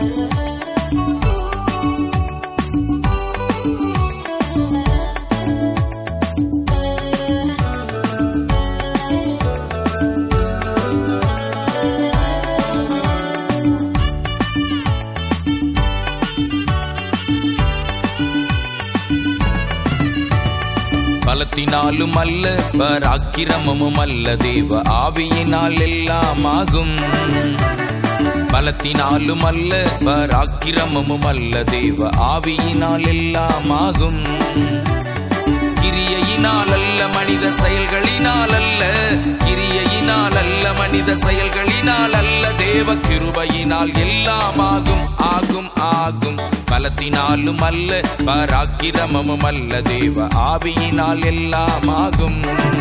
பலத்தினாலும் அல்ல பராக்கிரமமும் அல்ல தேவ ஆவியினால் எல்லாம் ஆகும் பலத்தினாலும் அல்ல பராக்கிரமமும் அல்ல தேவ ஆவியினால் எல்லாம் ஆகும் கிரியையினால் அல்ல மனித செயல்களினால் அல்ல கிரியையினால் அல்ல மனித செயல்களினால் அல்ல தேவ கிருபையினால் எல்லாம் ஆகும் ஆகும் ஆகும் பலத்தினாலும் அல்ல பராக்கிரமமும் அல்ல தேவ ஆவியினால் எல்லாம் ஆகும்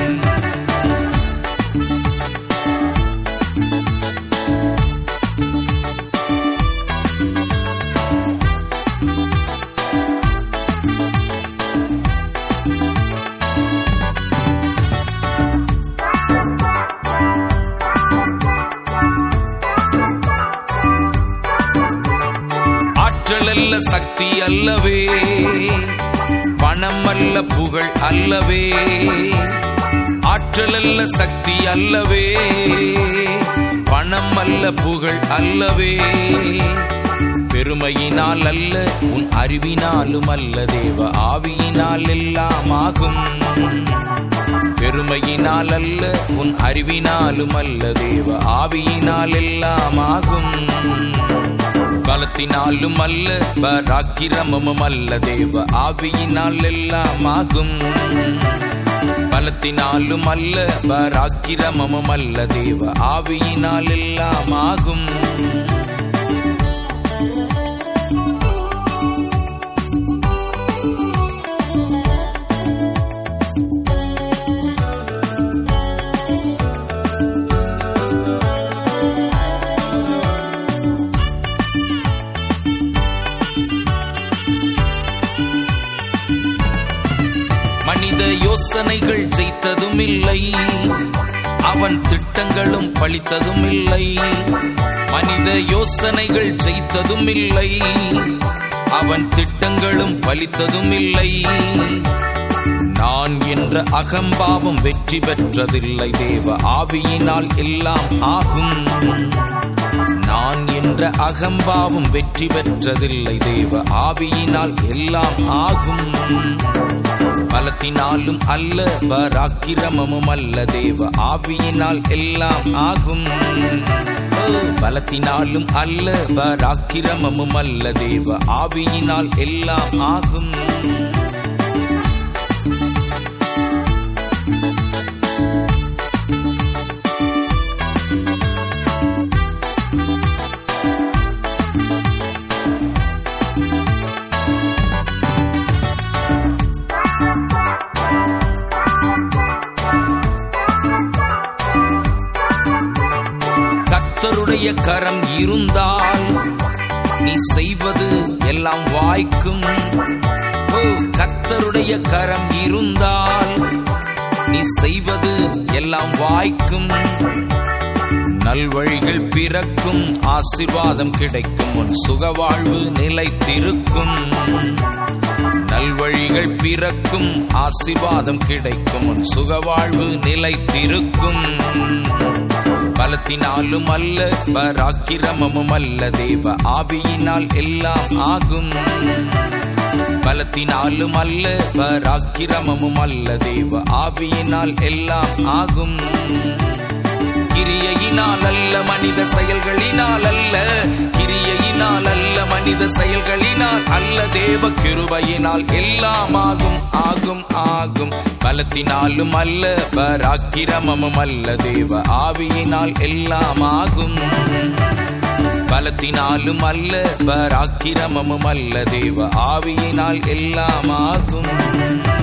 ஆற்றல் அல்ல சக்தி அல்லவே பணம் அல்ல புகழ் அல்லவே ஆற்றல் அல்ல சக்தி அல்லவே பணம் அல்ல புகழ் அல்லவே பெருமையினால் அல்ல உன் அறிவினாலும் அல்ல தேவ ஆவியினால் எல்லாம் ஆகும் பெருமையினால் அல்ல உன் அறிவினாலும் அல்ல தேவ ஆவியினால் எல்லாம் ஆகும் பலத்தினாலும் அல்ல பராக்கிரமமும் அல்ல தேவ ஆவியினால் எல்லாம் ஆகும் பலத்தினாலும் அல்ல பராக்கிரமமும் அல்ல தேவ ஆவியினால் எல்லாம் ஆகும் மனித யோசனைகள் ஜெயித்ததும் இல்லை அவன் திட்டங்களும் பழித்ததும் இல்லை மனித யோசனைகள் ஜெயித்ததும் இல்லை அவன் திட்டங்களும் பலித்ததும் இல்லை நான் என்ற அகம்பாவம் வெற்றி பெற்றதில்லை தேவ ஆவியினால் எல்லாம் ஆகும் நான் என்ற அகம்பாவம் வெற்றி பெற்றதில்லை தேவ ஆவியினால் எல்லாம் ஆகும் பலத்தினாலும் அல்ல பராக்கிரமமும் அல்ல தேவ ஆவியினால் எல்லாம் ஆகும் ஓ, பலத்தினாலும் அல்ல பராக்கிரமமும் அல்ல தேவ ஆவியினால் எல்லாம் ஆகும் கர்த்தருடைய கரம் இருந்தால் நீ செய்வது எல்லாம் வாய்க்கும் ஓ கர்த்தருடைய கரம் இருந்தால் நீ செய்வது எல்லாம் வாய்க்கும் நல்வழிகள் பிறக்கும் ஆசிர்வாதம் கிடைக்கும் உன் சுகவாழ்வு நிலைத்திருக்கும் நல்வழிகள் பிறக்கும் ஆசிர்வாதம் கிடைக்கும் உன் சுகவாழ்வு நிலைத்திருக்கும் பலத்தினாலும் அல்ல பராக்கிரமமும் அல்ல தேவ ஆவியினால் எல்லாம் ஆகும் பலத்தினாலும் அல்ல பராக்கிரமமும் அல்ல தேவ ஆவியினால் எல்லாம் ஆகும் கிரியையினால் அல்ல மனித செயல்களினால் அல்ல கிரியையினால் அல்ல மனித செயல்களினால் அல்ல தேவ கிருபையினால் எல்லாம் ஆகும் ஆகும் ஆகும் பலத்தினாலும் அல்ல பராக்கிரமமும் அல்ல தேவ ஆவியினால் எல்லாம் ஆகும் பலத்தினாலும் அல்ல பராக்கிரமமும் அல்ல தேவ ஆவியினால் எல்லாம் ஆகும்